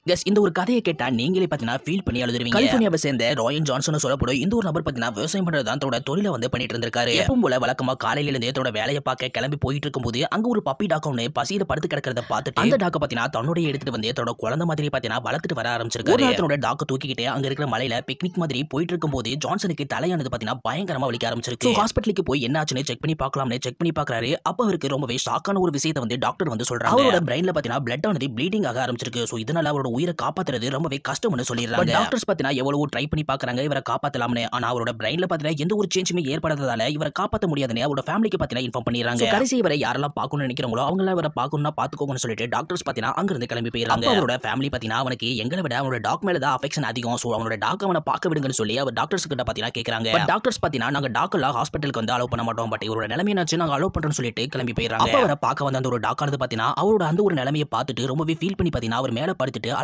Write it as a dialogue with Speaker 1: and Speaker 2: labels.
Speaker 1: கஸ் இந்த ஒரு கதையை கேட்டா நீங்களே பார்த்தீங்கன்னா ஃபீல் பண்ணி அழுதுருவீங்க கலிஃபோர்னியாவை சேர்ந்த ராயன் ஜான்சன் சொல்லப்படும் இந்த ஒரு நபர் பார்த்தீங்கன்னா விவசாயம் பண்றது தான் தன்னோட தொழிலை வந்து பண்ணிட்டு இருந்திருக்காரு எப்பவும் போல வழக்கமா காலையில இருந்தே தன்னோட வேலையை பார்க்க கிளம்பி போயிட்டு இருக்கும்போது அங்க ஒரு பப்பி டாக் ஒன்று பசியில படுத்து கிடக்கிறத பார்த்துட்டு அந்த டாக்கை பார்த்தீங்கன்னா தன்னோட எடுத்துட்டு வந்து தன்னோட குழந்தை மாதிரி பார்த்தீங்கன்னா வளர்த்துட்டு வர ஆரம்பிச்சிருக்காரு ஒரு நாள் தன்னோட டாக்கை தூக்கிக்கிட்டு அங்க இருக்கிற மலையில பிக்னிக் மாதிரி போயிட்டு இருக்கும்போது ஜான்சனுக்கு தலையானது பார்த்தீங்கன்னா பயங்கரமா வலிக்க ஆரம்பிச்சிருக்கு ஹாஸ்பிட்டலுக்கு போய் என்ன ஆச்சுன்னு செக் பண்ணி பார்க்கலாம்னு செக் பண்ணி பார்க்கறாரு அப்ப அவருக்கு ரொம்பவே ஷாக்கான ஒரு விஷயத்தை வந்து டாக்டர் வந்து சொல்றாங்க அவரோட பிரெயின்ல பார்த்தீங்கன்னா பிளட் ஆனது ப்ளீடிங் ஆக ஆரம்பிச்சிருக்கு ஸோ இதனால அவரோட உயிரை காப்பாத்துறது ரொம்பவே கஷ்டம்னு சொல்லிடுறாங்க டாக்டர்ஸ் பார்த்தீங்கன்னா எவ்வளவோ ட்ரை பண்ணி பார்க்கறாங்க இவரை காப்பாத்தலாம்னு ஆனா அவரோட பிரெயின்ல பார்த்தீங்கன்னா எந்த ஒரு சேஞ்சுமே ஏற்படாததால இவரை காப்பாற்ற முடியாதுன்னு அவரோட ஃபேமிலிக்கு பார்த்தீங்கன்னா இன்ஃபார்ம் பண்ணிடுறாங்க கடைசி இவரை யாரெல்லாம் பார்க்கணும்னு நினைக்கிறாங்களோ அவங்கள இவரை பார்க்கணும்னா பார்த்துக்கோங்கன்னு சொல்லிட்டு டாக்டர்ஸ் பார்த்தீங்கன்னா அங்கிருந்து கிளம்பி போயிடுறாங்க அவரோட ஃபேமிலி பார்த்தீங்கன்னா அவனுக்கு எங்களை விட அவனோட டாக் மேல தான் அஃபெக்ஷன் அதிகம் ஸோ அவனோட டாக் அவனை பார்க்க விடுங்கன்னு சொல்லி அவர் டாக்டர்ஸ் கிட்ட பார்த்தீங்கன்னா கேட்கறாங்க பட் டாக்டர்ஸ் பார்த்தீங்கன்னா நாங்க டாக்டர்லாம் ஹாஸ்பிட்டலுக்கு வந்து அலோவ் பண்ண மாட்டோம் பட் இவரோட நிலைமை என்னாச்சு நாங்க அலோவ் பண்றோம்னு சொல்லிட்டு கிளம்பி போயிடுறாங்க அப்ப அவரை பார்க்க வந்த அந்த ஒரு டாக்டர் பார்த்தீங்கன்னா அவரோட அந்த ஒரு நிலைமையை பார்த்துட்டு ரொம்பவே ஃபீல் பண்ணி பார்த்தீங்கன்னா அவர் மேல படுத்துட்டு